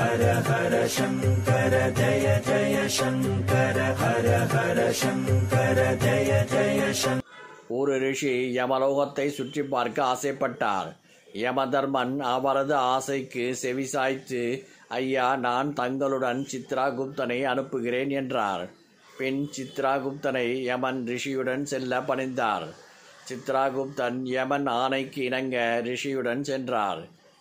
ஹர ஹர சங்கர ஜய ஜய சங்கர ஹர ஹர சங்கர ஜய ஜய சங்கர ஒரு ரிஷி யமலோகத்தை சுற்றி பார்க்க ஆசைப்பட்டார் யமதர்மன் அவரது ஆசைக்கு செவிசாய்த்து ஐயா நான் தங்களுடன் சித்ராகுப்தனை அனுப்புகிறேன் என்றார் பின் சித்ராகுப்தனை யமன் ரிஷியுடன் செல்ல பணிந்தார் சித்ராகுப்தன் யமன் ஆணைக்கு இணங்க ரிஷியுடன் சென்றார்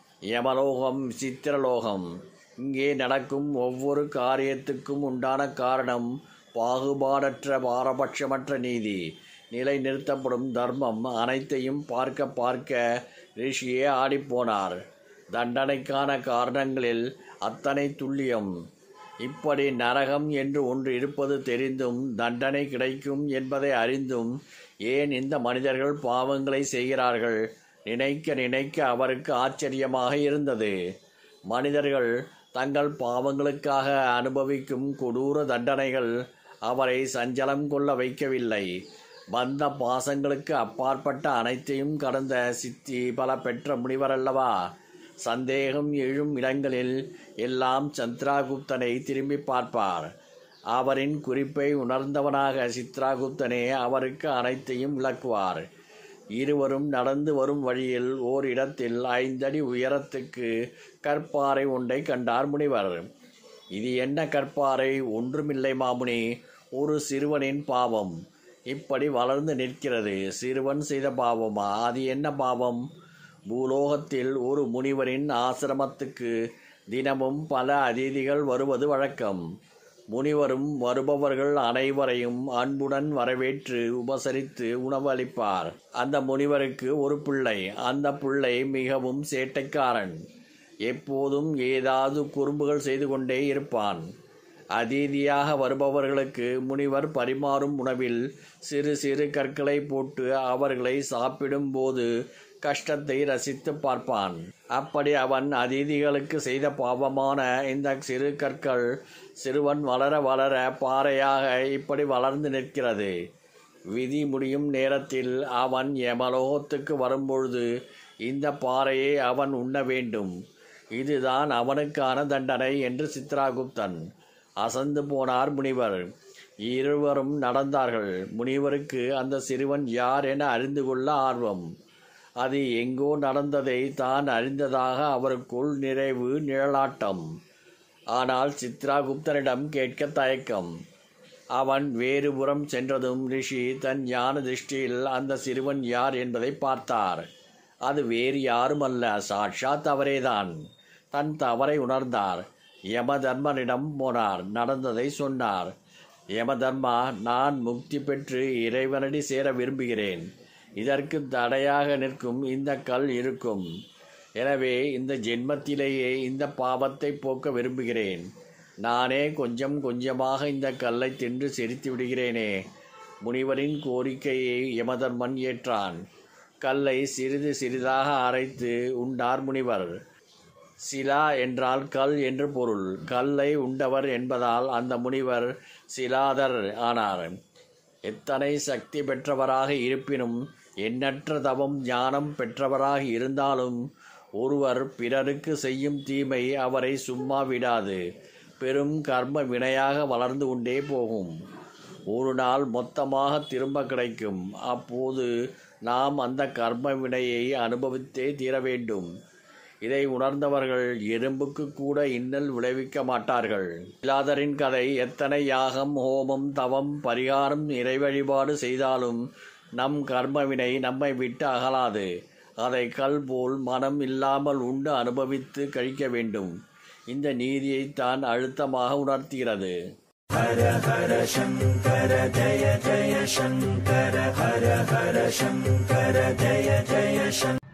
யமலோகம் சித்திரலோகம் இங்கே நடக்கும் ஒவ்வொரு காரியத்துக்கும் உண்டான காரணம் பாகுபாடற்ற பாரபட்சமற்ற நீதி நிலைநிறுத்தப்படும் தர்மம் அனைத்தையும் பார்க்க பார்க்க ரிஷியே ஆடிப்போனார் தண்டனைக்கான காரணங்களில் அத்தனை துல்லியம் இப்படி நரகம் என்று ஒன்று இருப்பது தெரிந்தும் தண்டனை கிடைக்கும் என்பதை அறிந்தும் ஏன் இந்த மனிதர்கள் பாவங்களை செய்கிறார்கள் நினைக்க நினைக்க அவருக்கு ஆச்சரியமாக இருந்தது மனிதர்கள் தங்கள் பாவங்களுக்காக அனுபவிக்கும் கொடூர தண்டனைகள் அவரை சஞ்சலம் கொள்ள வைக்கவில்லை பந்த பாசங்களுக்கு அப்பாற்பட்ட அனைத்தையும் கடந்த சித்தி பல பெற்ற முனிவர் அல்லவா சந்தேகம் எழும் இடங்களில் எல்லாம் சந்திராகுப்தனை திரும்பி பார்ப்பார் அவரின் குறிப்பை உணர்ந்தவனாக சித்ராகுப்தனே அவருக்கு அனைத்தையும் விளக்குவார் இருவரும் நடந்து வரும் வழியில் ஓர் இடத்தில் ஐந்தடி உயரத்துக்கு கற்பாறை ஒன்றை கண்டார் முனிவர் இது என்ன கற்பாறை ஒன்றுமில்லை மாமுனி ஒரு சிறுவனின் பாவம் இப்படி வளர்ந்து நிற்கிறது சிறுவன் செய்த பாவமா அது என்ன பாவம் பூலோகத்தில் ஒரு முனிவரின் ஆசிரமத்துக்கு தினமும் பல அதிதிகள் வருவது வழக்கம் முனிவரும் வருபவர்கள் அனைவரையும் அன்புடன் வரவேற்று உபசரித்து உணவு அளிப்பார் அந்த முனிவருக்கு ஒரு பிள்ளை அந்த பிள்ளை மிகவும் சேட்டைக்காரன் எப்போதும் ஏதாவது குறும்புகள் செய்து கொண்டே இருப்பான் அதீதியாக வருபவர்களுக்கு முனிவர் பரிமாறும் உணவில் சிறு சிறு கற்களை போட்டு அவர்களை சாப்பிடும்போது கஷ்டத்தை ரசித்து பார்ப்பான் அப்படி அவன் அதிதிகளுக்கு செய்த பாவமான இந்த சிறு கற்கள் சிறுவன் வளர வளர பாறையாக இப்படி வளர்ந்து நிற்கிறது விதி முடியும் நேரத்தில் அவன் யமலோகத்துக்கு வரும்பொழுது இந்த பாறையை அவன் உண்ண வேண்டும் இதுதான் அவனுக்கான தண்டனை என்று சித்ராகுப்தன் அசந்து போனார் முனிவர் இருவரும் நடந்தார்கள் முனிவருக்கு அந்த சிறுவன் யார் என அறிந்து கொள்ள ஆர்வம் அது எங்கோ நடந்ததை தான் அறிந்ததாக அவருக்குள் நிறைவு நிழலாட்டம் ஆனால் சித்ராகுப்தனிடம் கேட்க தயக்கம் அவன் வேறுபுறம் சென்றதும் ரிஷி தன் ஞான திருஷ்டியில் அந்த சிறுவன் யார் என்பதை பார்த்தார் அது வேறு யாருமல்ல சாட்சாத் அவரேதான் தன் தவறை உணர்ந்தார் யமதர்மனிடம் போனார் நடந்ததை சொன்னார் யமதர்மா நான் முக்தி பெற்று இறைவனடி சேர விரும்புகிறேன் இதற்கு தடையாக நிற்கும் இந்த கல் இருக்கும் எனவே இந்த ஜென்மத்திலேயே இந்த பாவத்தை போக்க விரும்புகிறேன் நானே கொஞ்சம் கொஞ்சமாக இந்த கல்லை தின்று செரித்து விடுகிறேனே முனிவரின் கோரிக்கையை யமதர்மன் ஏற்றான் கல்லை சிறிது சிறிதாக அரைத்து உண்டார் முனிவர் சிலா என்றால் கல் என்று பொருள் கல்லை உண்டவர் என்பதால் அந்த முனிவர் சிலாதர் ஆனார் எத்தனை சக்தி பெற்றவராக இருப்பினும் எண்ணற்ற தவம் ஞானம் பெற்றவராக இருந்தாலும் ஒருவர் பிறருக்கு செய்யும் தீமை அவரை சும்மா விடாது பெரும் கர்ம வினையாக வளர்ந்து கொண்டே போகும் ஒரு நாள் மொத்தமாக திரும்ப கிடைக்கும் அப்போது நாம் அந்த கர்ம வினையை அனுபவித்தே தீர வேண்டும் இதை உணர்ந்தவர்கள் எறும்புக்கு கூட இன்னல் விளைவிக்க மாட்டார்கள் இல்லாதரின் கதை எத்தனை யாகம் ஹோமம் தவம் பரிகாரம் இறை வழிபாடு செய்தாலும் நம் கர்மவினை நம்மை விட்டு அகலாது அதை கல் போல் மனம் இல்லாமல் உண்டு அனுபவித்து கழிக்க வேண்டும் இந்த நீதியை தான் அழுத்தமாக உணர்த்துகிறது ஹர ஹர சங்கர ஜய ஜய சங்கர ஹர ஹர சங்கர ஜய ஜய சங்கர